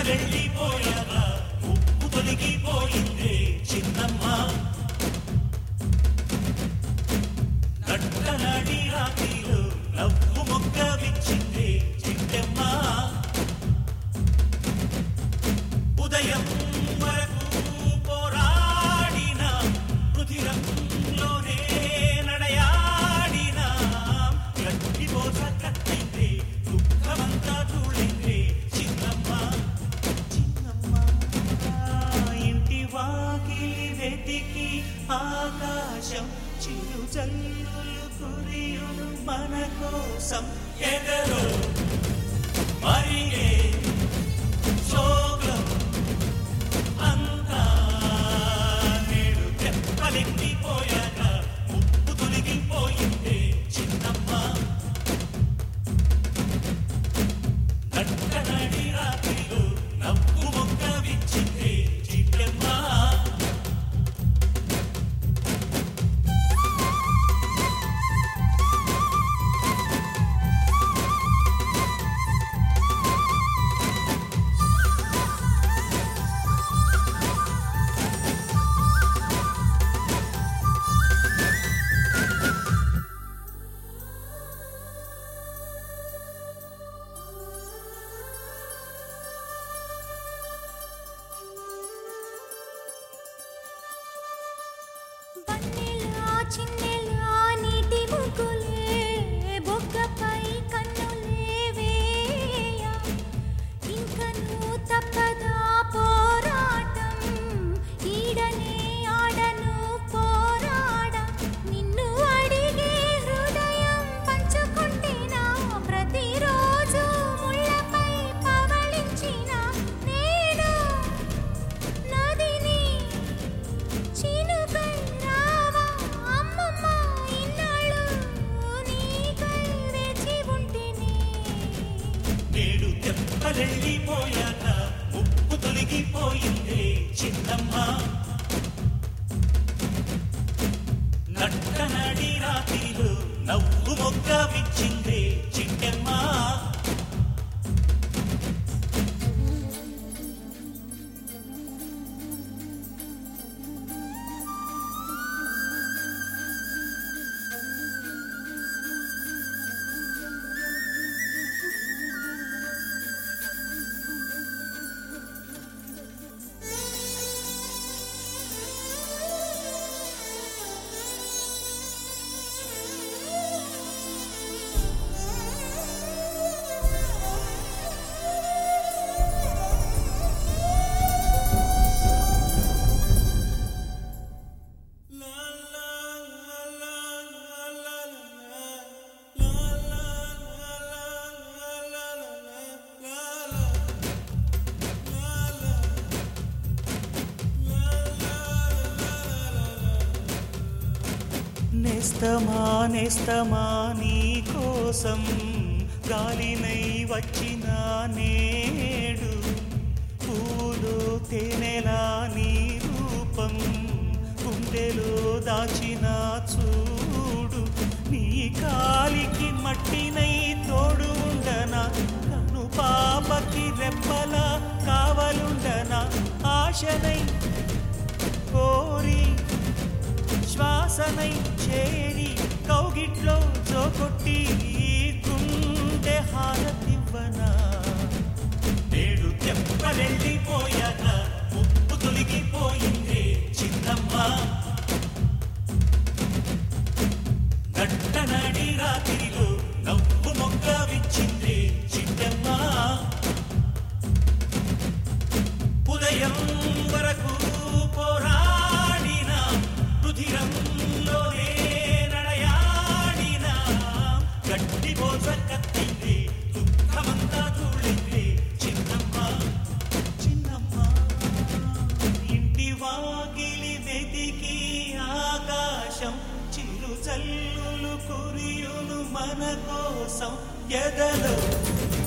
తెప్పరెళ్ళిపోయారా ఉప్పు తొలగిపోయిందే చిన్నమ్మ నట్టనాడి రాత్రిలో నవ్వు మొక్క విచ్చిందే చిట్టమ్మ ఉదయం వరకు పోరాడిన రుధిరంలోనే నడయాడిన గట్టి పోస కట్టిందే దుఃఖమంతా చూడిందే చిన్నమ్మ చిన్నమ్మ ఇంటి వాకిలి వెతికి ఆకాశం చిరు జల్లులు కురియును మన కోసం ఎదరో మరిగే శోకం అంతా నేడు తెప్పలెక్కిపోయాక ఉప్పు తొలగిపోయిందే చిన్నమ్మ నట్టనడి రాత్రిలో నవ్వు మొక్క విచ్చిందే చిట్టమ్మ వన్నెలా చిన్నెలా నీటి ముగ్గులే బొగ్గపై కన్నులే వేయ ఇంకను తప్పదా పోరాటం ఈడనే ఆడను పోరాడ నిన్ను అడిగే హృదయం పంచుకుంటేనా ప్రతిరోజు ముళ్ళపై పవళించిన నేను నదిని చినుకై రావా అమ్మమ్మ ఇన్నాళ్ళు నీకై వేచి ఉంటిని నేడు తెప్పలెళ్ళిపోయాక ఉప్పు తొలగిపోయిందే చిన్నమ్మ నట్టనడి రాత్రిలో నవ్వు మొక్క విచ్చిందే చిట్టమ్మ నేస్తమా నేస్తమా నీ కోసం గాలినై వచ్చిన నేడు పూలు తేనెలా నీ రూపం గుండెలో దాచిన చూడు నీ కాలికి మట్టినై తోడు ఉండనా కను పాపకి రెప్పలా కావలుండనా ఆశనై కోరి శ్వాసనై చేరి కౌగిట్లో జోకొట్టి గుండె హారతివ్వనా నేడు తెప్పలెళ్ళిపోయాక ఉప్పు తొలగిపోయిందే చిన్నమ్మ నట్టనడి రాత్రిలో నవ్వు మొక్క విచ్చిందే చిట్టమ్మ ఉదయం వరకు పోరాడిన రుధిరంలోనే నడయాడిన గట్టి బోస కత్తింది దుఃఖమంతా చూడింది చిన్నమ్మ చిన్నమ్మ ఇంటి వాకిలి వెతికి ఆకాశం చిరు జల్లులు కురియును మన కోసం ఎదలో